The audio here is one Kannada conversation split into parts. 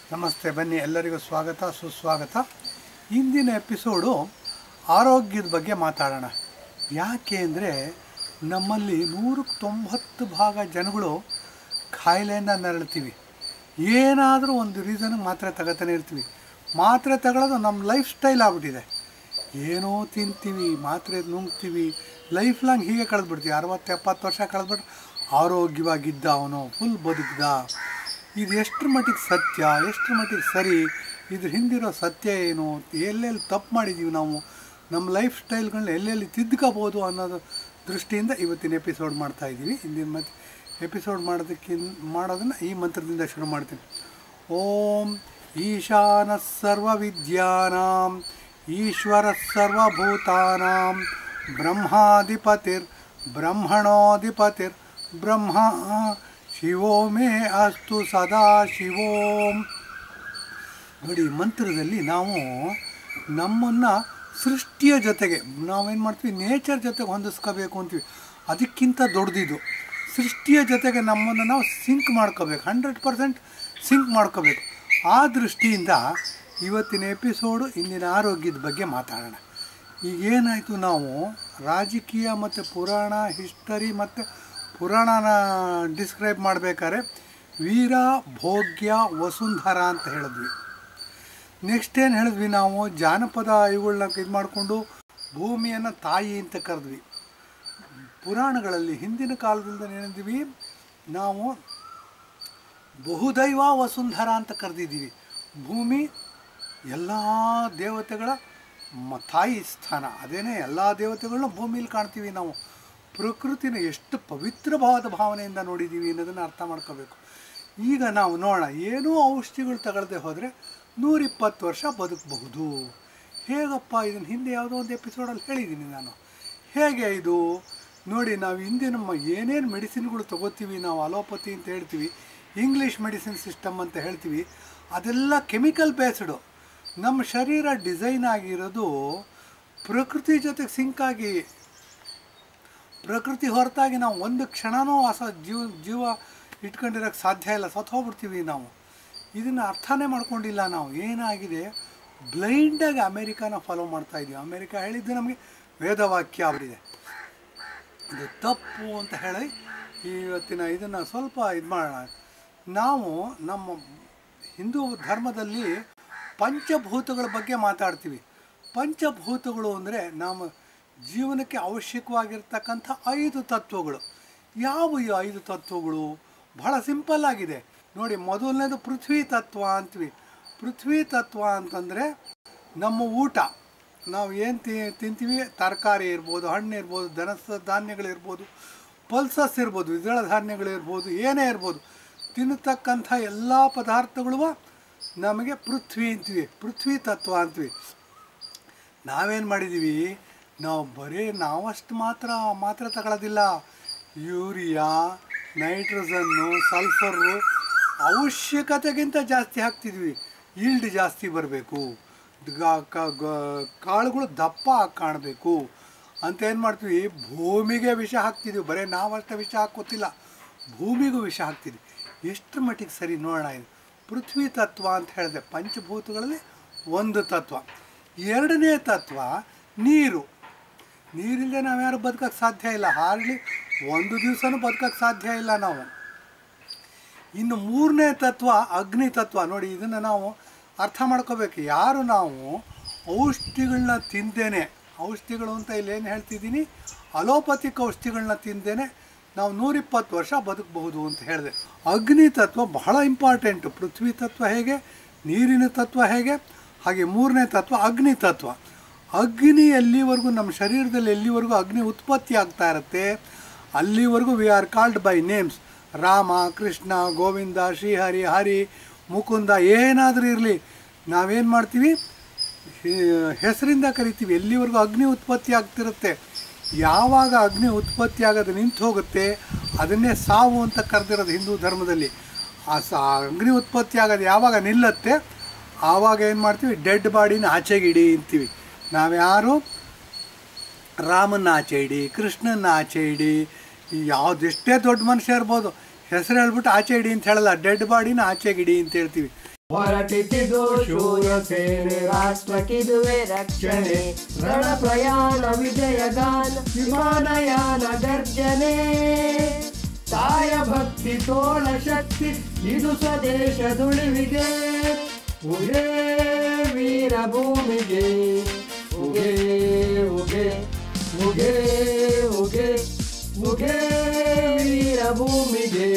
ನಮಸ್ತೆ ಬನ್ನಿ ಎಲ್ಲರಿಗೂ ಸ್ವಾಗತ ಸುಸ್ವಾಗತ ಇಂದಿನ ಎಪಿಸೋಡು ಆರೋಗ್ಯದ ಬಗ್ಗೆ ಮಾತಾಡೋಣ ಯಾಕೆ ಅಂದರೆ ನಮ್ಮಲ್ಲಿ ನೂರಕ್ಕೆ ತೊಂಬತ್ತು ಭಾಗ ಜನಗಳು ಕಾಯಿಲೆಯಿಂದ ನರಳ್ತೀವಿ ಏನಾದರೂ ಒಂದು ರೀಸನ್ಗೆ ಮಾತ್ರೆ ತಗೋತಾನೆ ಇರ್ತೀವಿ ಮಾತ್ರೆ ತಗೊಳ್ಳೋದು ನಮ್ಮ ಲೈಫ್ ಸ್ಟೈಲ್ ಆಗ್ಬಿಟ್ಟಿದೆ ಏನೋ ತಿಂತೀವಿ ಮಾತ್ರೆ ನುಂಗ್ತೀವಿ ಲೈಫ್ ಲಾಂಗ್ ಹೀಗೆ ಕಳೆದ್ಬಿಡ್ತೀವಿ ಅರವತ್ತು ಎಪ್ಪತ್ತು ವರ್ಷ ಕಳೆದ್ಬಿಟ್ರೆ ಆರೋಗ್ಯವಾಗಿದ್ದ ಅವನು ಫುಲ್ ಬದುಕ್ದ ಇದು ಎಷ್ಟರ ಮಟ್ಟಿಗೆ ಸತ್ಯ ಎಷ್ಟರ ಮಟ್ಟಿಗೆ ಸರಿ ಇದ್ರ ಹಿಂದಿರೋ ಸತ್ಯ ಏನು ಎಲ್ಲೆಲ್ಲಿ ತಪ್ಪು ಮಾಡಿದ್ದೀವಿ ನಾವು ನಮ್ಮ ಲೈಫ್ ಸ್ಟೈಲ್ಗಳನ್ನ ಎಲ್ಲೆಲ್ಲಿ ತಿದ್ಕೋಬೋದು ಅನ್ನೋದು ದೃಷ್ಟಿಯಿಂದ ಇವತ್ತಿನ ಎಪಿಸೋಡ್ ಮಾಡ್ತಾ ಇದ್ದೀವಿ ಇಂದಿನ ಮತ್ತೆ ಎಪಿಸೋಡ್ ಮಾಡೋದಕ್ಕಿಂತ ಮಾಡೋದನ್ನು ಈ ಮಂತ್ರದಿಂದ ಶುರು ಮಾಡ್ತೀನಿ ಓಂ ಈಶಾನ ಸರ್ವವಿದ್ಯಾನಾಂ ಈಶ್ವರ ಸರ್ವಭೂತಾನಾಂ ಬ್ರಹ್ಮಾಧಿಪತಿರ್ ಬ್ರಹ್ಮಣೋಧಿಪತಿರ್ ಬ್ರಹ್ಮ ಶಿವೋ ಮೇ ಅಸ್ತು ಸದಾ ಶಿವೋಂ ನೋಡಿ ಈ ಮಂತ್ರದಲ್ಲಿ ನಾವು ನಮ್ಮನ್ನು ಸೃಷ್ಟಿಯ ಜೊತೆಗೆ ನಾವೇನು ಮಾಡ್ತೀವಿ ನೇಚರ್ ಜೊತೆಗೆ ಹೊಂದಿಸ್ಕೋಬೇಕು ಅಂತೀವಿ ಅದಕ್ಕಿಂತ ದೊಡ್ಡದಿದು ಸೃಷ್ಟಿಯ ಜೊತೆಗೆ ನಮ್ಮನ್ನು ನಾವು ಸಿಂಕ್ ಮಾಡ್ಕೋಬೇಕು ಹಂಡ್ರೆಡ್ ಪರ್ಸೆಂಟ್ ಸಿಂಕ್ ಮಾಡ್ಕೋಬೇಕು ಆ ದೃಷ್ಟಿಯಿಂದ ಇವತ್ತಿನ ಎಪಿಸೋಡು ಇಂದಿನ ಆರೋಗ್ಯದ ಬಗ್ಗೆ ಮಾತಾಡೋಣ ಈಗ ಏನಾಯಿತು ನಾವು ರಾಜಕೀಯ ಮತ್ತು ಪುರಾಣ ಹಿಸ್ಟರಿ ಮತ್ತು ಪುರಾಣನ ಡಿಸ್ಕ್ರೈಬ್ ಮಾಡಬೇಕಾದ್ರೆ ವೀರ ಭೋಗ್ಯ ವಸುಂಧರ ಅಂತ ಹೇಳಿದ್ವಿ ನೆಕ್ಸ್ಟ್ ಏನು ಹೇಳಿದ್ವಿ ನಾವು ಜಾನಪದ ಇವುಗಳನ್ನ ಇದು ಮಾಡಿಕೊಂಡು ಭೂಮಿಯನ್ನು ತಾಯಿ ಅಂತ ಕರೆದ್ವಿ ಪುರಾಣಗಳಲ್ಲಿ ಹಿಂದಿನ ಕಾಲದಿಂದ ಏನಿದ್ವಿ ನಾವು ಬಹುದೈವ ವಸುಂಧರ ಅಂತ ಕರೆದಿದ್ದೀವಿ ಭೂಮಿ ಎಲ್ಲ ದೇವತೆಗಳ ಮ ತಾಯಿ ಸ್ಥಾನ ಅದೇನೇ ಎಲ್ಲ ದೇವತೆಗಳನ್ನ ಭೂಮಿಲಿ ಕಾಣ್ತೀವಿ ನಾವು ಪ್ರಕೃತಿನ ಎಷ್ಟು ಪವಿತ್ರವಾದ ಭಾವನೆಯಿಂದ ನೋಡಿದ್ದೀವಿ ಅನ್ನೋದನ್ನು ಅರ್ಥ ಮಾಡ್ಕೋಬೇಕು ಈಗ ನಾವು ನೋಡೋಣ ಏನೂ ಔಷಧಿಗಳು ತಗೊಳ್ಳದೆ ಹೋದರೆ ನೂರಿಪ್ಪತ್ತು ವರ್ಷ ಬದುಕಬಹುದು ಹೇಗಪ್ಪ ಇದನ್ನು ಹಿಂದೆ ಯಾವುದೋ ಒಂದು ಎಪಿಸೋಡಲ್ಲಿ ಹೇಳಿದ್ದೀನಿ ನಾನು ಹೇಗೆ ಇದು ನೋಡಿ ನಾವು ಹಿಂದೆ ನಮ್ಮ ಏನೇನು ಮೆಡಿಸಿನ್ಗಳು ತಗೋತೀವಿ ನಾವು ಅಲೋಪತಿ ಅಂತ ಹೇಳ್ತೀವಿ ಇಂಗ್ಲೀಷ್ ಮೆಡಿಸಿನ್ ಸಿಸ್ಟಮ್ ಅಂತ ಹೇಳ್ತೀವಿ ಅದೆಲ್ಲ ಕೆಮಿಕಲ್ ಬೇಸ್ಡು ನಮ್ಮ ಶರೀರ ಡಿಸೈನ್ ಆಗಿರೋದು ಪ್ರಕೃತಿ ಜೊತೆಗೆ ಸಿಂಕ್ ಆಗಿ ಪ್ರಕೃತಿ ಹೊರತಾಗಿ ನಾವು ಒಂದು ಕ್ಷಣನೂ ಹೊಸ ಜೀವ ಜೀವ ಇಟ್ಕೊಂಡಿರೋಕ್ಕೆ ಸಾಧ್ಯ ಇಲ್ಲ ಸತ್ತು ಹೋಗ್ಬಿಡ್ತೀವಿ ನಾವು ಇದನ್ನು ಅರ್ಥನೇ ಮಾಡ್ಕೊಂಡಿಲ್ಲ ನಾವು ಏನಾಗಿದೆ ಬ್ಲೈಂಡಾಗಿ ಅಮೇರಿಕಾನ ಫಾಲೋ ಮಾಡ್ತಾ ಇದ್ದೀವಿ ಅಮೇರಿಕ ಹೇಳಿದ್ದು ನಮಗೆ ವೇದವಾಕ್ಯ ಅವರಿದೆ ಇದು ತಪ್ಪು ಅಂತ ಹೇಳಿ ಇವತ್ತಿನ ಇದನ್ನು ಸ್ವಲ್ಪ ಇದು ಮಾಡೋಣ ನಾವು ನಮ್ಮ ಹಿಂದೂ ಧರ್ಮದಲ್ಲಿ ಪಂಚಭೂತಗಳ ಬಗ್ಗೆ ಮಾತಾಡ್ತೀವಿ ಪಂಚಭೂತಗಳು ಅಂದರೆ ನಮ್ಮ ಜೀವನಕ್ಕೆ ಅವಶ್ಯಕವಾಗಿರ್ತಕ್ಕಂಥ ಐದು ತತ್ವಗಳು ಯಾವ ಈ ಐದು ತತ್ವಗಳು ಬಹಳ ಸಿಂಪಲ್ ಆಗಿದೆ ನೋಡಿ ಮೊದಲನೇದು ಪೃಥ್ವಿ ತತ್ವ ಅಂತೀವಿ ಪೃಥ್ವಿ ತತ್ವ ಅಂತಂದರೆ ನಮ್ಮ ಊಟ ನಾವು ಏನು ತಿ ತಿಂತೀವಿ ತರಕಾರಿ ಇರ್ಬೋದು ಹಣ್ಣು ಇರ್ಬೋದು ದನಸ ಧಾನ್ಯಗಳಿರ್ಬೋದು ಪಲ್ಸಸ್ ಇರ್ಬೋದು ದ್ವಿದಳ ಧಾನ್ಯಗಳಿರ್ಬೋದು ಏನೇ ಇರ್ಬೋದು ತಿನ್ನತಕ್ಕಂಥ ಎಲ್ಲ ಪದಾರ್ಥಗಳು ನಮಗೆ ಪೃಥ್ವಿ ಅಂತೀವಿ ಪೃಥ್ವಿ ತತ್ವ ಅಂತೀವಿ ನಾವೇನು ಮಾಡಿದ್ದೀವಿ ನಾವು ಬರೀ ನಾವಷ್ಟು ಮಾತ್ರ ಮಾತ್ರ ತಗೊಳ್ಳೋದಿಲ್ಲ ಯೂರಿಯಾ ನೈಟ್ರೋಜನ್ನು ಸಲ್ಫರು ಅವಶ್ಯಕತೆಗಿಂತ ಜಾಸ್ತಿ ಹಾಕ್ತಿದ್ವಿ ಈಲ್ಡ್ ಜಾಸ್ತಿ ಬರಬೇಕು ಕಾಳುಗಳು ದಪ್ಪ ಕಾಣಬೇಕು ಅಂತ ಏನು ಮಾಡ್ತೀವಿ ಭೂಮಿಗೆ ವಿಷ ಹಾಕ್ತಿದ್ವಿ ಬರೀ ನಾವಷ್ಟೇ ವಿಷ ಹಾಕೋತಿಲ್ಲ ಭೂಮಿಗೂ ವಿಷ ಹಾಕ್ತಿದ್ವಿ ಎಷ್ಟು ಮಟ್ಟಿಗೆ ಸರಿ ನೋಡೋಣ ಇದು ಪೃಥ್ವಿ ತತ್ವ ಅಂತ ಹೇಳಿದೆ ಪಂಚಭೂತಗಳಲ್ಲಿ ಒಂದು ತತ್ವ ಎರಡನೇ ತತ್ವ ನೀರು ನೀರಿಲ್ಲದೆ ನಾವು ಯಾರು ಬದುಕೋಕ್ಕೆ ಸಾಧ್ಯ ಇಲ್ಲ ಹಾರ್ಡ್ಲಿ ಒಂದು ದಿವಸನೂ ಬದುಕೋಕ್ಕೆ ಸಾಧ್ಯ ಇಲ್ಲ ನಾವು ಇನ್ನು ಮೂರನೇ ತತ್ವ ಅಗ್ನಿ ತತ್ವ ನೋಡಿ ಇದನ್ನು ನಾವು ಅರ್ಥ ಮಾಡ್ಕೋಬೇಕು ಯಾರು ನಾವು ಔಷಧಿಗಳನ್ನ ತಿಂದೇನೆ ಔಷಧಿಗಳು ಅಂತ ಇಲ್ಲಿ ಏನು ಹೇಳ್ತಿದ್ದೀನಿ ಅಲೋಪತಿಕ್ ಔಷಧಿಗಳನ್ನ ತಿಂದೇನೆ ನಾವು ನೂರಿಪ್ಪತ್ತು ವರ್ಷ ಬದುಕಬಹುದು ಅಂತ ಹೇಳಿದೆ ಅಗ್ನಿ ತತ್ವ ಬಹಳ ಇಂಪಾರ್ಟೆಂಟು ಪೃಥ್ವಿ ತತ್ವ ಹೇಗೆ ನೀರಿನ ತತ್ವ ಹೇಗೆ ಹಾಗೆ ಮೂರನೇ ತತ್ವ ಅಗ್ನಿ ತತ್ವ ಅಗ್ನಿ ಎಲ್ಲಿವರೆಗೂ ನಮ್ಮ ಶರೀರದಲ್ಲಿ ಎಲ್ಲಿವರೆಗೂ ಅಗ್ನಿ ಉತ್ಪತ್ತಿ ಆಗ್ತಾ ಇರುತ್ತೆ ಅಲ್ಲಿವರೆಗೂ we are called by names Rama Krishna Govinda Shrihari Hari Mukunda ಏನಾದರೂ ಇರಲಿ ನಾವೇನು ಮಾಡ್ತೀವಿ ಹೆಸರಿಂದ ಕರಿತೀವಿ ಎಲ್ಲಿವರೆಗೂ ಅಗ್ನಿ ಉತ್ಪತ್ತಿ ಆಗ್ತಿರುತ್ತೆ ಯಾವಾಗ ಅಗ್ನಿ ಉತ್ಪತ್ತಿ ಆಗೋದು ನಿಂತು ಹೋಗುತ್ತೆ ಅದನ್ನೇ ಸಾವು ಅಂತ ಕರೆದಿರೋದು ಹಿಂದೂ ಧರ್ಮದಲ್ಲಿ ಆ ಸಾ ಅಗ್ನಿ ಉತ್ಪತ್ತಿ ಆಗೋದು ಯಾವಾಗ ನಿಲ್ಲತ್ತೆ ಆವಾಗ ಏನು ಮಾಡ್ತೀವಿ ಡೆಡ್ ಬಾಡಿನ ಆಚೆಗೆ ಇಡಿ ಅಂತೀವಿ ನಾವ್ಯಾರು ರಾಮನ ಆಚೆ ಇಡಿ ಕೃಷ್ಣನ ಆಚೆ ಇಡಿ ಯಾವ್ದು ಎಷ್ಟೇ ದೊಡ್ಡ ಮನುಷ್ಯ ಇರ್ಬೋದು ಹೆಸರು ಹೇಳ್ಬಿಟ್ಟು ಆಚೆ ಇಡಿ ಅಂತ ಹೇಳಲ್ಲ ಡೆಡ್ ಬಾಡಿನ ಆಚೆಗೆ ಇಡಿ ಅಂತ ಹೇಳ್ತೀವಿ ಹೊರಟಿಸಿದು ಶೂರ ಸೇನೆ ರಾಷ್ಟ್ರಕ್ಕಿದುವೆ ರಕ್ಷಣೆ ರಣ ಪ್ರಯಾಣ ವಿಜಯಗಾನ ವಿಮಾನಯಾನ ಗರ್ಜನೆ ತಾಯ ಭಕ್ತಿ ತೋಳ ಶಕ್ತಿ ಇದು ಸ್ವದೇಶ ದುಳಿವಿಗೆ ಉಗೇ ವೀರ ಭೂಮಿಗೆ ಉಗೇ ಉಗೇ ಉಗೇ ಉಗೇ ಉಗೇ ವೀರ ಭೂಮಿಗೆ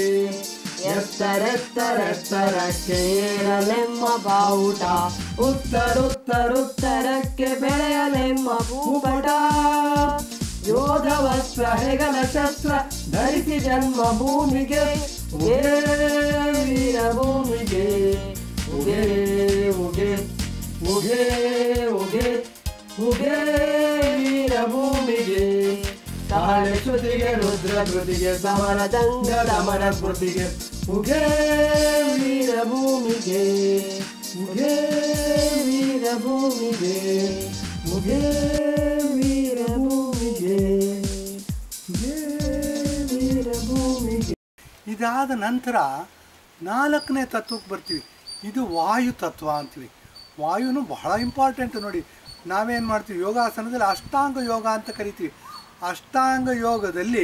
ಎತ್ತರೆತ್ತರೆತ್ತರಕ್ಕೆ ಏರಲೆಮ್ಮ ಬಾವುಟ ಉತ್ತರುತ್ತರುತ್ತರಕ್ಕೆ ಬೆಳೆಯಲೆಮ್ಮ ಭೂಪಟ ಯೋಧ ವಸ್ತ್ರ ಹೆಗಲ ಶಸ್ತ್ರ ಧರಿಸಿ ಜನ್ಮ ಭೂಮಿಗೆ ಉಗೇ ವೀರ ಭೂಮಿಗೆ ಉಗೇ ಉಗೇ ಉಗೇ ಉಗೇ ಉಗೇ ವೀರ ಭೂಮಿಗೆ ತಾಳೆ ಶ್ರುತಿಗೆ ರುದ್ರ ಕೃತಿಗೆ ಸಮರ ದಂಗ ದಮನ ಕೃತಿಗೆ ಉಗೇ ವೀರ ಭೂಮಿಗೆ ಉಗೇ ವೀರ ಭೂಮಿಗೆ ಉಗೇ ವೀರ ಭೂಮಿಗೆ ಉಗೇ ವೀರ ಭೂಮಿಗೆ ಇದಾದ ನಂತರ ನಾಲ್ಕನೇ ತತ್ವಕ್ಕೆ ಬರ್ತೀವಿ ಇದು ವಾಯು ತತ್ವ ಅಂತೀವಿ ವಾಯುನು ಬಹಳ ಇಂಪಾರ್ಟೆಂಟ್ ನೋಡಿ ನಾವೇನು ಮಾಡ್ತೀವಿ ಯೋಗಾಸನದಲ್ಲಿ ಅಷ್ಟಾಂಗ ಯೋಗ ಅಂತ ಕರಿತೀವಿ ಅಷ್ಟಾಂಗ ಯೋಗದಲ್ಲಿ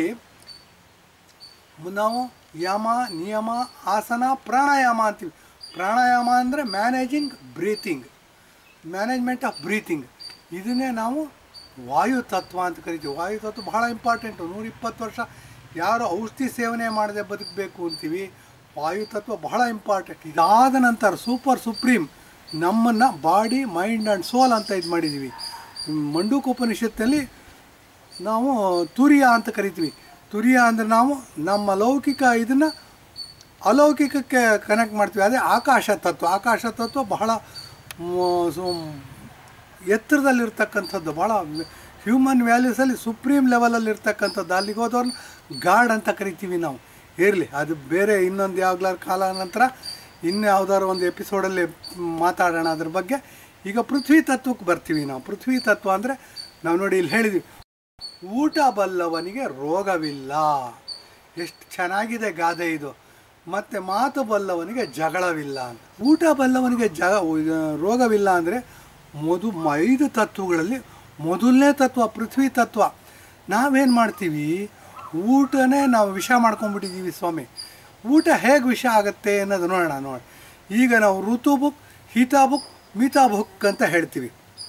ನಾವು ಯಮ ನಿಯಮ ಆಸನ ಪ್ರಾಣಾಯಾಮ ಅಂತೀವಿ ಪ್ರಾಣಾಯಾಮ ಅಂದರೆ managing breathing management of breathing ಇದನ್ನೇ ನಾವು ವಾಯು ತತ್ವ ಅಂತ ಕರಿತೀವಿ ವಾಯು ತತ್ವ ಬಹಳ ಇಂಪಾರ್ಟೆಂಟು ನೂರಿಪ್ಪತ್ತು ವರ್ಷ ಯಾರು ಔಷಧಿ ಸೇವನೆ ಮಾಡದೆ ಬದುಕಬೇಕು ಅಂತೀವಿ ವಾಯು ತತ್ವ ಬಹಳ ಇಂಪಾರ್ಟೆಂಟ್ ಇದಾದ ನಂತರ ಸೂಪರ್ ಸುಪ್ರೀಂ ನಮ್ಮನ್ನು ಬಾಡಿ ಮೈಂಡ್ ಆ್ಯಂಡ್ ಸೋಲ್ ಅಂತ ಇದು ಮಾಡಿದ್ದೀವಿ ಮಂಡೂಕೋಪನಿಷತ್ತಲ್ಲಿ ನಾವು ತುರಿಯ ಅಂತ ಕರಿತೀವಿ ತುರಿಯ ಅಂದರೆ ನಾವು ನಮ್ಮ ಲೌಕಿಕ ಇದನ್ನು ಅಲೌಕಿಕಕ್ಕೆ ಕನೆಕ್ಟ್ ಮಾಡ್ತೀವಿ ಅದೇ ಆಕಾಶ ತತ್ವ ಆಕಾಶ ತತ್ವ ಬಹಳ ಮ್, ಸು- ಎತ್ತರದಲ್ಲಿರ್ತಕ್ಕಂಥದ್ದು ಭಾಳ ಹ್ಯೂಮನ್ ವ್ಯಾಲ್ಯೂಸಲ್ಲಿ ಸುಪ್ರೀಂ ಲೆವೆಲಲ್ಲಿ ಇರ್ತಕ್ಕಂಥದ್ದು ಅಲ್ಲಿಗೆ ಹೋದವ್ರನ್ನ ಗಾಡ್ ಅಂತ ಕರಿತೀವಿ ನಾವು ಇರಲಿ ಅದು ಬೇರೆ ಇನ್ನೊಂದು ಯಾವಾಗ್ಲಾರ ಕಾಲ ನಂತರ ಇನ್ನು ಯಾವ್ದಾದ್ರು ಒಂದು ಎಪಿಸೋಡಲ್ಲಿ ಮಾತಾಡೋಣ ಅದ್ರ ಬಗ್ಗೆ ಈಗ ಪೃಥ್ವಿ ತತ್ವಕ್ಕೆ ಬರ್ತೀವಿ ನಾವು ಪೃಥ್ವಿ ತತ್ವ ಅಂದರೆ ನಾವು ನೋಡಿ ಇಲ್ಲಿ ಹೇಳಿದ್ವಿ ಊಟ ಬಲ್ಲವನಿಗೆ ರೋಗವಿಲ್ಲ ಎಷ್ಟು ಚೆನ್ನಾಗಿದೆ ಗಾದೆ ಇದು ಮತ್ತು ಮಾತು ಬಲ್ಲವನಿಗೆ ಜಗಳವಿಲ್ಲ ಅಂತ ಊಟ ಬಲ್ಲವನಿಗೆ ಜ ರೋಗವಿಲ್ಲ ಅಂದರೆ ಮೊದು ಐದು ತತ್ವಗಳಲ್ಲಿ ಮೊದಲನೇ ತತ್ವ ಪೃಥ್ವಿ ತತ್ವ ನಾವೇನು ಮಾಡ್ತೀವಿ ಊಟನೇ ನಾವು ವಿಷ ಮಾಡ್ಕೊಂಡ್ಬಿಟ್ಟಿದ್ದೀವಿ ಸ್ವಾಮಿ ಊಟ ಹೇಗೆ ವಿಷ ಆಗುತ್ತೆ ಅನ್ನೋದು ನೋಡೋಣ ನೋಡಿ ಈಗ ನಾವು ಋತು ಬುಕ್ ಹಿತ ಬುಕ್ ಮಿತ ಬುಕ್ ಅಂತ ಹೇಳ್ತೀವಿ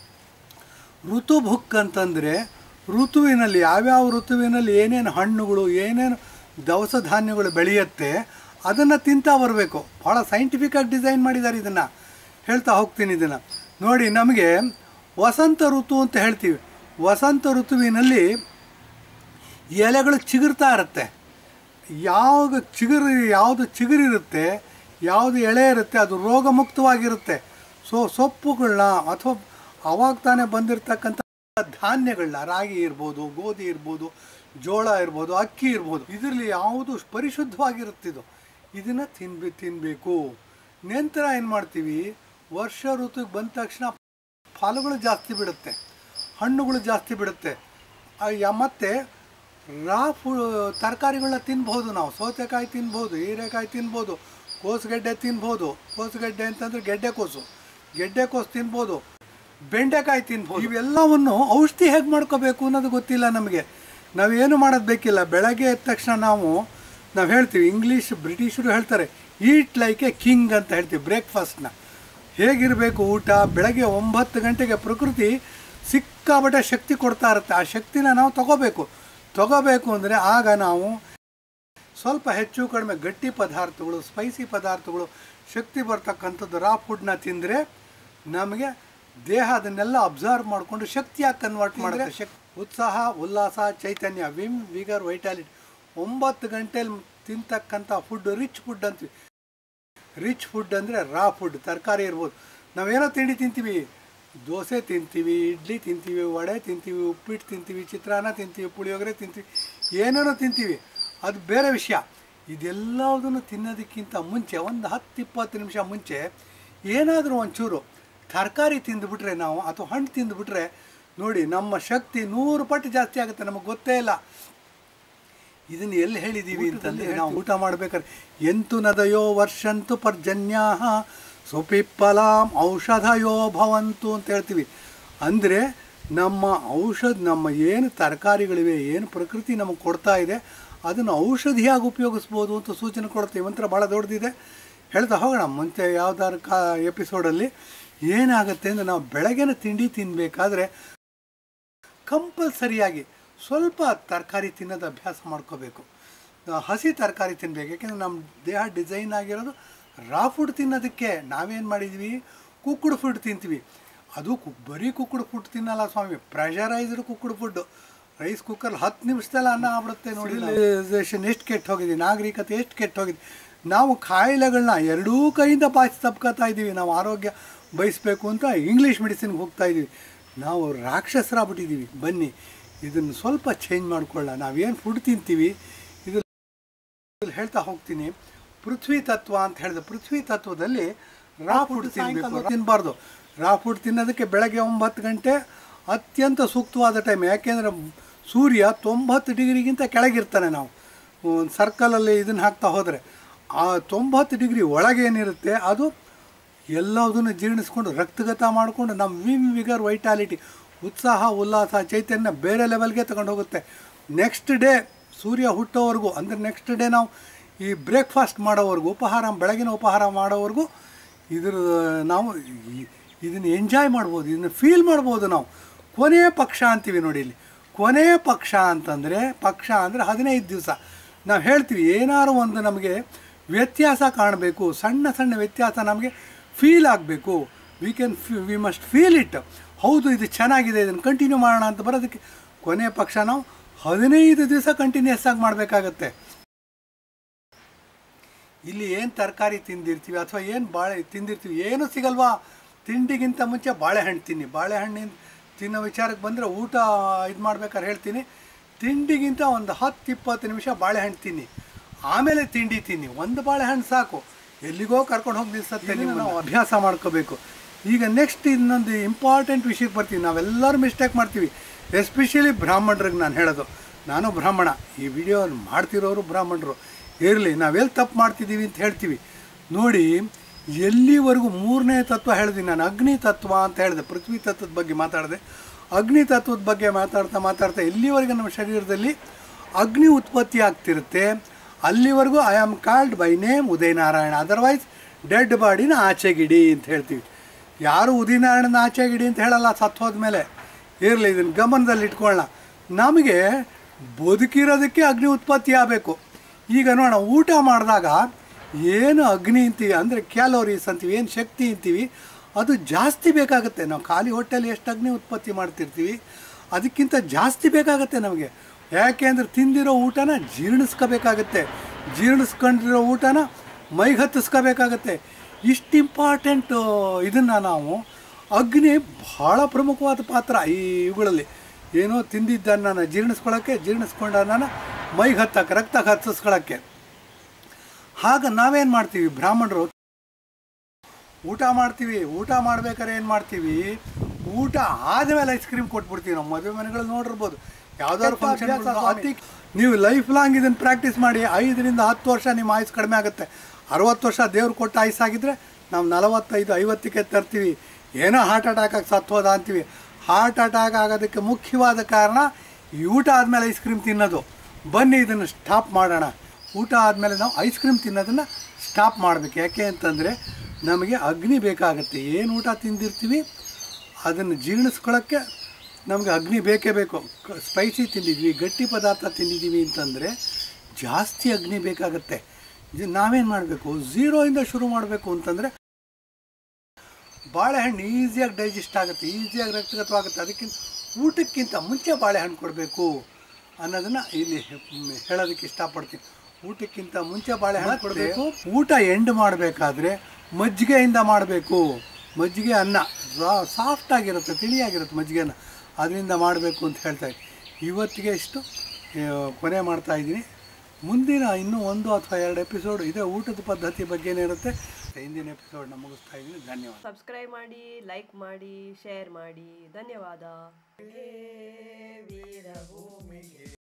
ಋತು ಬುಕ್ ಅಂತಂದರೆ ಋತುವಿನಲ್ಲಿ ಯಾವ್ಯಾವ ಋತುವಿನಲ್ಲಿ ಏನೇನು ಹಣ್ಣುಗಳು ಏನೇನು ದವಸ ಧಾನ್ಯಗಳು ಬೆಳೆಯುತ್ತೆ ಅದನ್ನು ತಿಂತಾ ಬರಬೇಕು ಭಾಳ ಸೈಂಟಿಫಿಕಾಗಿ ಡಿಸೈನ್ ಮಾಡಿದ್ದಾರೆ ಇದನ್ನು ಹೇಳ್ತಾ ಹೋಗ್ತೀನಿ ಇದನ್ನು ನೋಡಿ ನಮಗೆ ವಸಂತ ಋತು ಅಂತ ಹೇಳ್ತೀವಿ ವಸಂತ ಋತುವಿನಲ್ಲಿ ಎಲೆಗಳು ಚಿಗುರ್ತಾ ಇರುತ್ತೆ ಯಾವಾಗ ಚಿಗುರು ಯಾವುದು ಚಿಗುರಿರುತ್ತೆ ಯಾವುದು ಎಳೆ ಇರುತ್ತೆ ಅದು ರೋಗಮುಕ್ತವಾಗಿರುತ್ತೆ ಸೊ ಸೊಪ್ಪುಗಳನ್ನ ಅಥವಾ ಅವಾಗ ತಾನೇ ಬಂದಿರತಕ್ಕಂಥ ಧಾನ್ಯಗಳನ್ನ ರಾಗಿ ಇರ್ಬೋದು ಗೋಧಿ ಇರ್ಬೋದು ಜೋಳ ಇರ್ಬೋದು ಅಕ್ಕಿ ಇರ್ಬೋದು ಇದರಲ್ಲಿ ಯಾವುದು ಪರಿಶುದ್ಧವಾಗಿರುತ್ತಿದ್ದು ಇದನ್ನು ತಿನ್ಬಿ ತಿನ್ನಬೇಕು ನಂತರ ಏನು ಮಾಡ್ತೀವಿ ವರ್ಷ ಋತುಗೆ ಬಂದ ತಕ್ಷಣ ಫಲಗಳು ಜಾಸ್ತಿ ಬಿಡುತ್ತೆ ಹಣ್ಣುಗಳು ಜಾಸ್ತಿ ಬಿಡುತ್ತೆ ಆ, ಯ- ಮತ್ತೆ ರಾ ಫು ತರಕಾರಿಗಳನ್ನ ತಿನ್ಬೋದು ನಾವು ಸೌತೆಕಾಯಿ ತಿನ್ಬೋದು ಹೀರೆಕಾಯಿ ತಿನ್ಬೋದು ಕೋಸುಗೆಡ್ಡೆ ತಿನ್ಬೋದು ಕೋಸುಗೆಡ್ಡೆ ಅಂತಂದರೆ ಗೆಡ್ಡೆಕೋಸು ಗೆಡ್ಡೆಕೋಸು ತಿನ್ಬೋದು ಬೆಂಡೆಕಾಯಿ ತಿನ್ಬೋದು ಇವೆಲ್ಲವನ್ನು ಔಷಧಿ ಹೇಗೆ ಮಾಡ್ಕೋಬೇಕು ಅನ್ನೋದು ಗೊತ್ತಿಲ್ಲ ನಮಗೆ ನಾವೇನು ಮಾಡೋದು ಬೇಕಿಲ್ಲ ಬೆಳಗ್ಗೆ ಎದ್ದ ತಕ್ಷಣ ನಾವು ನಾವು ಹೇಳ್ತೀವಿ ಇಂಗ್ಲೀಷ್ ಬ್ರಿಟಿಷರು ಹೇಳ್ತಾರೆ ಈಟ್ ಲೈಕ್ ಎ ಕಿಂಗ್ ಅಂತ ಹೇಳ್ತೀವಿ ಬ್ರೇಕ್ಫಾಸ್ಟ್ನ ಹೇಗಿರಬೇಕು ಊಟ ಬೆಳಗ್ಗೆ ಒಂಬತ್ತು ಗಂಟೆಗೆ ಪ್ರಕೃತಿ ಸಿಕ್ಕಾಬಟ್ಟೆ ಶಕ್ತಿ ಕೊಡ್ತಾ ಇರುತ್ತೆ ಆ ಶಕ್ತಿನ ನಾವು ತಗೋಬೇಕು ತಗೋಬೇಕು ಅಂದರೆ ಆಗ ನಾವು ಸ್ವಲ್ಪ ಹೆಚ್ಚು ಕಡಿಮೆ ಗಟ್ಟಿ ಪದಾರ್ಥಗಳು ಸ್ಪೈಸಿ ಪದಾರ್ಥಗಳು ಶಕ್ತಿ ಬರ್ತಕ್ಕಂಥದ್ದು ರಾ ಫುಡ್ನ ತಿಂದರೆ ನಮಗೆ ದೇಹ ಅದನ್ನೆಲ್ಲ ಅಬ್ಸರ್ವ್ ಮಾಡಿಕೊಂಡು ಶಕ್ತಿಯಾಗಿ ಕನ್ವರ್ಟ್ ಮಾಡುತ್ತೆ ಶಕ್ ಉತ್ಸಾಹ ಉಲ್ಲಾಸ ಚೈತನ್ಯ ವಿಮ್ ವಿಗರ್ ವೈಟಾಲಿಟಿ ಒಂಬತ್ತು ಗಂಟೆಲಿ ತಿಂತಕ್ಕಂಥ ಫುಡ್ ರಿಚ್ ಫುಡ್ ಅಂತೀವಿ ರಿಚ್ ಫುಡ್ ಅಂದರೆ ರಾ ಫುಡ್ ತರಕಾರಿ ಇರ್ಬೋದು ನಾವೇನೋ ತಿಂಡಿ ತಿಂತೀವಿ ದೋಸೆ ತಿಂತೀವಿ ಇಡ್ಲಿ ತಿಂತೀವಿ ವಡೆ ತಿಂತೀವಿ ಉಪ್ಪಿಟ್ಟು ತಿಂತೀವಿ ಚಿತ್ರಾನ್ನ ತಿಂತೀವಿ ಪುಳಿಯೋಗರೆ ತಿಂತೀವಿ ಏನೇನೋ ತಿಂತೀವಿ ಅದು ಬೇರೆ ವಿಷಯ ಇದೆಲ್ಲದನ್ನು ತಿನ್ನೋದಕ್ಕಿಂತ ಮುಂಚೆ ಒಂದು ಹತ್ತು ಇಪ್ಪತ್ತು ನಿಮಿಷ ಮುಂಚೆ ಏನಾದರೂ ಒಂಚೂರು ತರಕಾರಿ ತಿಂದುಬಿಟ್ರೆ ನಾವು ಅಥವಾ ಹಣ್ಣು ತಿಂದುಬಿಟ್ರೆ ನೋಡಿ ನಮ್ಮ ಶಕ್ತಿ ನೂರು ಪಟ್ಟು ಜಾಸ್ತಿ ಆಗುತ್ತೆ ನಮಗೆ ಗೊತ್ತೇ ಇಲ್ಲ ಇದನ್ನು ಎಲ್ಲಿ ಹೇಳಿದ್ದೀವಿ ಅಂತಂದರೆ ನಾವು ಊಟ ಮಾಡ್ಬೇಕಾದ್ರೆ ಎಂತು ನದಯೋ ವರ್ಷಂತು ಪರ್ಜನ್ಯಾ ಸುಪಿಪ್ಪಲಾಂ ಔಷಧಯೋ ಭವಂತು ಅಂತ ಹೇಳ್ತೀವಿ ಅಂದರೆ ನಮ್ಮ ಔಷಧ ನಮ್ಮ ಏನು ತರಕಾರಿಗಳಿವೆ ಏನು ಪ್ರಕೃತಿ ನಮಗೆ ಕೊಡ್ತಾ ಇದೆ ಅದನ್ನು ಔಷಧಿಯಾಗಿ ಉಪಯೋಗಿಸ್ಬೋದು ಅಂತ ಸೂಚನೆ ಕೊಡುತ್ತೆ ಈ ಮಂತ್ರ ಭಾಳ ದೊಡ್ಡದಿದೆ ಹೇಳ್ತಾ ಹೋಗೋಣ ಮುಂಚೆ ಯಾವ್ದಾದ್ರು ಕಾ ಎಪಿಸೋಡಲ್ಲಿ ಏನಾಗುತ್ತೆ ಅಂದರೆ ನಾವು ಬೆಳಗಿನ ತಿಂಡಿ ತಿನ್ನಬೇಕಾದ್ರೆ ಕಂಪಲ್ಸರಿಯಾಗಿ ಸ್ವಲ್ಪ ತರಕಾರಿ ತಿನ್ನೋದು ಅಭ್ಯಾಸ ಮಾಡ್ಕೋಬೇಕು ಆ, ಹಸಿ ತರಕಾರಿ ತಿನ್ನಬೇಕು ಯಾಕೆಂದರೆ ನಮ್ಮ ದೇಹ ಡಿಸೈನ್ ಆಗಿರೋದು ರಾ ಫುಡ್ ತಿನ್ನೋದಕ್ಕೆ ನಾವೇನು ಮಾಡಿದ್ವಿ ಕುಕ್ಕುಡು ಫುಡ್ ತಿಂತೀವಿ ಅದು ಕು ಬರೀ ಕುಕ್ಕುಡು ಫುಡ್ ತಿನ್ನಲ್ಲ ಸ್ವಾಮಿ pressurised cooked food rice cooker ಹತ್ತು ನಿಮಿಷದಲ್ಲಿ ಅನ್ನ ಆಗ್ಬಿಡುತ್ತೆ ನೋಡಿ ಎಷ್ಟು ಕೆಟ್ಟು ಹೋಗಿದೆ ನಾಗರಿಕತೆ ಎಷ್ಟು ಕೆಟ್ಟು ಹೋಗಿದೆ ನಾವು ಕಾಯಿಲೆಗಳನ್ನ ಎರಡೂ ಕೈಯಿಂದ ಬಾಚಿ ತಪ್ಕೋತಾ ಇದ್ದೀವಿ ನಾವು ಆರೋಗ್ಯ ಬಯಸಬೇಕು ಅಂತ ಇಂಗ್ಲೀಷ್ ಮೆಡಿಸಿನ್ಗೆ ಹೋಗ್ತಾ ಇದ್ದೀವಿ ನಾವು ರಾಕ್ಷಸರಾಗ್ಬಿಟ್ಟಿದ್ದೀವಿ ಬನ್ನಿ ಇದನ್ನು ಸ್ವಲ್ಪ ಚೇಂಜ್ ಮಾಡ್ಕೊಳ್ಳ ನಾವೇನು ಫುಡ್ ತಿಂತೀವಿ ಇದು ಇಲ್ಲಿ ಹೇಳ್ತಾ ಹೋಗ್ತೀನಿ ಪೃಥ್ವಿ ತತ್ವ ಅಂತ ಹೇಳಿದೆ ಪೃಥ್ವಿ ತತ್ವದಲ್ಲಿ ರಾ ಫುಡ್ ತಿನ್ನಬೇಕು ತಿನ್ನಬಾರ್ದು ರಾ ಫುಡ್ ತಿನ್ನೋದಕ್ಕೆ ಬೆಳಗ್ಗೆ ಒಂಬತ್ತು ಗಂಟೆ ಅತ್ಯಂತ ಸೂಕ್ತವಾದ ಟೈಮ್ ಯಾಕೆಂದರೆ ಸೂರ್ಯ ತೊಂಬತ್ತು ಡಿಗ್ರಿಗಿಂತ ಕೆಳಗಿರ್ತಾನೆ ನಾವು ಒಂದು ಸರ್ಕಲಲ್ಲಿ ಇದನ್ನು ಹಾಕ್ತಾ ಹೋದರೆ ಆ ತೊಂಬತ್ತು ಡಿಗ್ರಿ ಒಳಗೆ ಏನಿರುತ್ತೆ ಅದು ಎಲ್ಲದನ್ನು ಜೀರ್ಣಿಸ್ಕೊಂಡು ರಕ್ತಗತ ಮಾಡಿಕೊಂಡು ನಮ್ಮ ವಿಮ್ ವಿಗರ್ ವೈಟಾಲಿಟಿ ಉತ್ಸಾಹ ಉಲ್ಲಾಸ ಚೈತನ್ಯ ಬೇರೆ ಲೆವೆಲ್ಗೆ ತಗೊಂಡು ಹೋಗುತ್ತೆ ನೆಕ್ಸ್ಟ್ ಡೇ ಸೂರ್ಯ ಹುಟ್ಟೋವರೆಗೂ ಅಂದರೆ ನೆಕ್ಸ್ಟ್ ಡೇ ನಾವು ಈ ಬ್ರೇಕ್ಫಾಸ್ಟ್ ಮಾಡೋವರೆಗೂ ಉಪಹಾರ ಬೆಳಗಿನ ಉಪಹಾರ ಮಾಡೋವರೆಗೂ ಇದ್ರ ನಾವು ಈ- ಇದನ್ನು ಎಂಜಾಯ್ ಮಾಡ್ಬೋದು ಇದನ್ನು ಫೀಲ್ ಮಾಡ್ಬೋದು ನಾವು ಕೊನೆಯ ಪಕ್ಷ ಅಂತೀವಿ ನೋಡಿ ಇಲ್ಲಿ ಕೊನೆಯ ಪಕ್ಷ ಅಂತಂದರೆ ಪಕ್ಷ ಅಂದರೆ ಹದಿನೈದು ದಿವಸ ನಾವು ಹೇಳ್ತೀವಿ ಏನಾದ್ರು ಒಂದು ನಮಗೆ ವ್ಯತ್ಯಾಸ ಕಾಣಬೇಕು ಸಣ್ಣ ಸಣ್ಣ ವ್ಯತ್ಯಾಸ ನಮಗೆ ಫೀಲ್ ಆಗಬೇಕು we can we must feel it ಹೌದು ಇದು ಚೆನ್ನಾಗಿದೆ ಇದನ್ನು ಕಂಟಿನ್ಯೂ ಮಾಡೋಣ ಅಂತ ಬರೋದಕ್ಕೆ ಕೊನೆಯ ಪಕ್ಷ ನಾವು ಹದಿನೈದು ದಿವಸ ಕಂಟಿನ್ಯೂಸ್ ಆಗಿ ಮಾಡಬೇಕಾಗತ್ತೆ ಇಲ್ಲಿ ಏನು ತರಕಾರಿ ತಿಂದಿರ್ತೀವಿ ಅಥವಾ ಏನು ಬಾಳೆ ತಿಂದಿರ್ತೀವಿ ಏನೂ ಸಿಗಲ್ವಾ ತಿಂಡಿಗಿಂತ ಮುಂಚೆ ಬಾಳೆಹಣ್ಣು ತಿನ್ನಿ ಬಾಳೆಹಣ್ಣಿನ ತಿನ್ನೋ ವಿಚಾರಕ್ಕೆ ಬಂದರೆ ಊಟ ಇದು ಮಾಡ್ಬೇಕಾದ್ರೆ ಹೇಳ್ತೀನಿ ತಿಂಡಿಗಿಂತ ಒಂದು ಹತ್ತು ಇಪ್ಪತ್ತು ನಿಮಿಷ ಬಾಳೆಹಣ್ಣು ತಿನ್ನಿ ಆಮೇಲೆ ತಿಂಡಿ ತಿನ್ನಿ ಒಂದು ಬಾಳೆಹಣ್ಣು ಸಾಕು ಎಲ್ಲಿಗೋ ಕರ್ಕೊಂಡು ಹೋಗಿ ನಿಲ್ಸತ್ತೆ ನೀವು ನಾವು ಅಭ್ಯಾಸ ಮಾಡ್ಕೋಬೇಕು ಈಗ ನೆಕ್ಸ್ಟ್ ಇನ್ನೊಂದು ಇಂಪಾರ್ಟೆಂಟ್ ವಿಷಯಕ್ಕೆ ಬರ್ತೀವಿ ನಾವೆಲ್ಲರೂ ಮಿಸ್ಟೇಕ್ ಮಾಡ್ತೀವಿ ಎಸ್ಪೆಷಲಿ ಬ್ರಾಹ್ಮಣರಿಗೆ ನಾನು ಹೇಳೋದು ನಾನು ಬ್ರಾಹ್ಮಣ ಈ ವಿಡಿಯೋ ಮಾಡ್ತಿರೋರು ಬ್ರಾಹ್ಮಣರು ಇರಲಿ ನಾವೆಲ್ಲಿ ತಪ್ಪು ಮಾಡ್ತಿದ್ದೀವಿ ಅಂತ ಹೇಳ್ತೀವಿ ನೋಡಿ ಎಲ್ಲಿವರೆಗೂ ಮೂರನೇ ತತ್ವ ಹೇಳಿದ್ದೀನಿ ನಾನು ಅಗ್ನಿ ತತ್ವ ಅಂತ ಹೇಳಿದೆ ಪೃಥ್ವಿ ತತ್ವದ ಬಗ್ಗೆ ಮಾತಾಡಿದೆ ಅಗ್ನಿ ತತ್ವದ ಬಗ್ಗೆ ಮಾತಾಡ್ತಾ ಮಾತಾಡ್ತಾ ಎಲ್ಲಿವರೆಗೂ ನಮ್ಮ ಶರೀರದಲ್ಲಿ ಅಗ್ನಿ ಉತ್ಪತ್ತಿ ಆಗ್ತಿರುತ್ತೆ ಅಲ್ಲಿವರೆಗೂ I am called by name Udayanarayana otherwise dead ಬಾಡಿನ ಆಚೆಗಿಡಿ ಅಂತ ಹೇಳ್ತೀವಿ ಯಾರು ಉದಯನಾರಾಯಣನ ಆಚೆಗಿಡಿ ಅಂತ ಹೇಳಲ್ಲ ಸತ್ತು ಹೋದ್ಮೇಲೆ ಇರಲಿ ಇದನ್ನು ಗಮನದಲ್ಲಿ ಇಟ್ಕೊಳ್ಳೋಣ ನಮಗೆ ಬದುಕಿರೋದಕ್ಕೆ ಅಗ್ನಿ ಉತ್ಪತ್ತಿ ಆಗಬೇಕು ಈಗ ನೋಡೋಣ ಊಟ ಮಾಡಿದಾಗ ಏನು ಅಗ್ನಿ ಅಂತೀವಿ ಅಂದರೆ ಕ್ಯಾಲೋರೀಸ್ ಅಂತೀವಿ ಏನು ಶಕ್ತಿ ಅಂತೀವಿ ಅದು ಜಾಸ್ತಿ ಬೇಕಾಗುತ್ತೆ ನಾವು ಖಾಲಿ ಹೊಟ್ಟೆಲಿ ಎಷ್ಟು ಅಗ್ನಿ ಉತ್ಪತ್ತಿ ಮಾಡ್ತಿರ್ತೀವಿ ಅದಕ್ಕಿಂತ ಜಾಸ್ತಿ ಬೇಕಾಗುತ್ತೆ ನಮಗೆ ಯಾಕೆ ಅಂದರೆ ತಿಂದಿರೋ ಊಟನ ಜೀರ್ಣಿಸ್ಕೋಬೇಕಾಗತ್ತೆ ಜೀರ್ಣಿಸ್ಕೊಂಡಿರೋ ಊಟನ ಮೈಗೆ ಹತ್ತಿಸ್ಕೋಬೇಕಾಗತ್ತೆ ಇಷ್ಟು ಇಂಪಾರ್ಟೆಂಟು ಇದನ್ನು ನಾವು ಅಗ್ನಿ ಭಾಳ ಪ್ರಮುಖವಾದ ಪಾತ್ರ ಈ ಇವುಗಳಲ್ಲಿ ಏನೋ ತಿಂದಿದ್ದನ್ನ ಜೀರ್ಣಿಸ್ಕೊಳ್ಳೋಕ್ಕೆ ಜೀರ್ಣಿಸ್ಕೊಂಡ ಅನ್ನನ ಮೈಗೆ ಹತ್ತಕ್ಕೆ ರಕ್ತ ಹತ್ತಿಸ್ಕೊಳ್ಳೋಕ್ಕೆ ಆಗ ನಾವೇನು ಮಾಡ್ತೀವಿ ಬ್ರಾಹ್ಮಣರು ಊಟ ಮಾಡ್ತೀವಿ ಊಟ ಮಾಡ್ಬೇಕಾದ್ರೆ ಏನು ಮಾಡ್ತೀವಿ ಊಟ ಆದಮೇಲೆ ಐಸ್ ಕ್ರೀಮ್ ಕೊಟ್ಬಿಡ್ತೀವಿ ನಾವು ಮದುವೆ ಮನೆಗಳು ನೋಡಿರ್ಬೋದು ಯಾವ್ದಾದ್ರು ಫಂಕ್ಷನ್ ಅತಿ ನೀವು ಲೈಫ್ ಲಾಂಗ್ ಇದನ್ನು ಪ್ರಾಕ್ಟೀಸ್ ಮಾಡಿ ಐದರಿಂದ ಹತ್ತು ವರ್ಷ ನಿಮ್ಮ ಆಯುಸ್ ಕಡಿಮೆ ಆಗುತ್ತೆ ಅರವತ್ತು ವರ್ಷ ದೇವ್ರು ಕೊಟ್ಟ ಆಯುಸ್ ಆಗಿದ್ರೆ ನಾವು ನಲವತ್ತೈದು ಐವತ್ತಕ್ಕೆ ತರ್ತೀವಿ ಏನೋ ಹಾರ್ಟ್ ಅಟ್ಯಾಕ್ ಆಗಿ ಸತ್ತೋದ ಅಂತೀವಿ ಹಾರ್ಟ್ ಅಟ್ಯಾಕ್ ಆಗೋದಕ್ಕೆ ಮುಖ್ಯವಾದ ಕಾರಣ ಈ ಊಟ ಆದಮೇಲೆ ಐಸ್ ಕ್ರೀಮ್ ತಿನ್ನೋದು ಬನ್ನಿ ಇದನ್ನು ಸ್ಟಾಪ್ ಮಾಡೋಣ ಊಟ ಆದಮೇಲೆ ನಾವು ಐಸ್ ಕ್ರೀಮ್ ತಿನ್ನೋದನ್ನು ಸ್ಟಾಪ್ ಮಾಡಬೇಕು ಯಾಕೆ ಅಂತಂದರೆ ನಮಗೆ ಅಗ್ನಿ ಬೇಕಾಗುತ್ತೆ ಏನು ಊಟ ತಿಂದಿರ್ತೀವಿ ಅದನ್ನು ಜೀರ್ಣಿಸ್ಕೊಳ್ಳೋಕ್ಕೆ ನಮಗೆ ಅಗ್ನಿ ಬೇಕೇ ಬೇಕು ಸ್ಪೈಸಿ ತಿಂದಿದ್ವಿ ಗಟ್ಟಿ ಪದಾರ್ಥ ತಿಂದಿದ್ದೀವಿ ಅಂತಂದರೆ ಜಾಸ್ತಿ ಅಗ್ನಿ ಬೇಕಾಗುತ್ತೆ ಇದು ನಾವೇನು ಮಾಡಬೇಕು ಝೀರೋಯಿಂದ ಶುರು ಮಾಡಬೇಕು ಅಂತಂದರೆ ಬಾಳೆಹಣ್ಣು ಈಸಿಯಾಗಿ ಡೈಜೆಸ್ಟ್ ಆಗುತ್ತೆ ಈಸಿಯಾಗಿ ರಕ್ತಗತವಾಗುತ್ತೆ ಅದಕ್ಕಿಂತ ಊಟಕ್ಕಿಂತ ಮುಂಚೆ ಬಾಳೆಹಣ್ಣು ಕೊಡಬೇಕು ಅನ್ನೋದನ್ನು ಇಲ್ಲಿ ಹೇಳೋದಕ್ಕೆ ಇಷ್ಟಪಡ್ತೀನಿ ಊಟಕ್ಕಿಂತ ಮುಂಚೆ ಬಾಳೆಹಣ್ಣು ಕೊಡಬೇಕು ಊಟ ಎಂಡ್ ಮಾಡಬೇಕಾದ್ರೆ ಮಜ್ಜಿಗೆಯಿಂದ ಮಾಡಬೇಕು ಮಜ್ಜಿಗೆ ಅನ್ನ ಸಾಫ್ಟ್ ಆಗಿರುತ್ತೆ ತಿಳಿಯಾಗಿರುತ್ತೆ ಮಜ್ಜಿಗೆನ ಅದರಿಂದ ಮಾಡಬೇಕು ಅಂತ ಹೇಳ್ತಾ ಇದ್ದೀನಿ ಇವತ್ತಿಗೆ ಇಷ್ಟು ಆ, ಕೊನೆ ಮಾಡ್ತಾ ಇದ್ದೀನಿ ಮುಂದಿನ ಇನ್ನೂ ಒಂದು ಅಥವಾ ಎರಡು ಎಪಿಸೋಡ್ ಇದೇ ಊಟದ ಪದ್ಧತಿ ಬಗ್ಗೆನೇ ಇರುತ್ತೆ ಹಿಂದಿನ ಎಪಿಸೋಡ್ನ ಮುಗಿಸ್ತಾ ಇದ್ದೀನಿ ಧನ್ಯವಾದ ಸಬ್ಸ್ಕ್ರೈಬ್ ಮಾಡಿ ಲೈಕ್ ಮಾಡಿ ಶೇರ್ ಮಾಡಿ ಧನ್ಯವಾದ